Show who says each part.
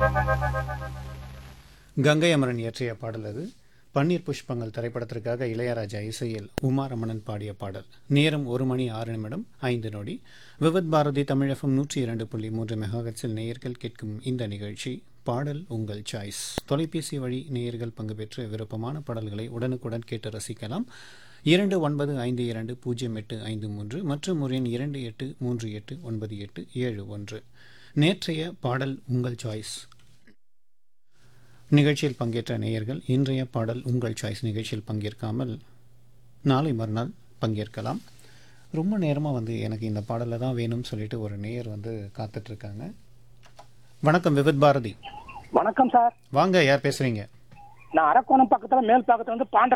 Speaker 1: கங்கை அமரன் இயற்றிய பாடல் அது பன்னீர் புஷ்பங்கள் திரைப்படத்திற்காக இளையராஜா இசையில் உமா ரமணன் பாடிய பாடல் நேரம் ஒரு மணி ஆறு நிமிடம் ஐந்து நொடி விவத் பாரதி தமிழகம் நூற்றி இரண்டு புள்ளி மூன்று மெகாஹெட்ஸில் நேயர்கள் கேட்கும் இந்த நிகழ்ச்சி பாடல் உங்கள் சாய்ஸ் தொலைபேசி வழி நேயர்கள் பங்கு பெற்று விருப்பமான பாடல்களை உடனுக்குடன் கேட்டு ரசிக்கலாம் இரண்டு ஒன்பது ஐந்து இரண்டு பூஜ்ஜியம் எட்டு ஐந்து மூன்று மற்றும் ஒரு எண் இரண்டு எட்டு மூன்று எட்டு ஒன்பது எட்டு ஏழு ஒன்று நேற்றைய பாடல் உங்கள் சாய்ஸ் நிகழ்ச்சியில் பங்கேற்ற நேயர்கள் இன்றைய பாடல் உங்கள் சாய்ஸ் நிகழ்ச்சியில் பங்கேற்காமல் நாளை மறுநாள் பங்கேற்கலாம் ரொம்ப நேரமாக வந்து எனக்கு இந்த பாடலில் தான் வேணும்னு சொல்லிட்டு ஒரு நேயர் வந்து காத்துட்ருக்காங்க வணக்கம் விவித் பாரதி
Speaker 2: வணக்கம் சார்
Speaker 1: வாங்க யார் பேசுகிறீங்க
Speaker 2: நான் அரக்கோணம் பக்கத்துல மேல் பக்கத்துல வந்து பாண்ட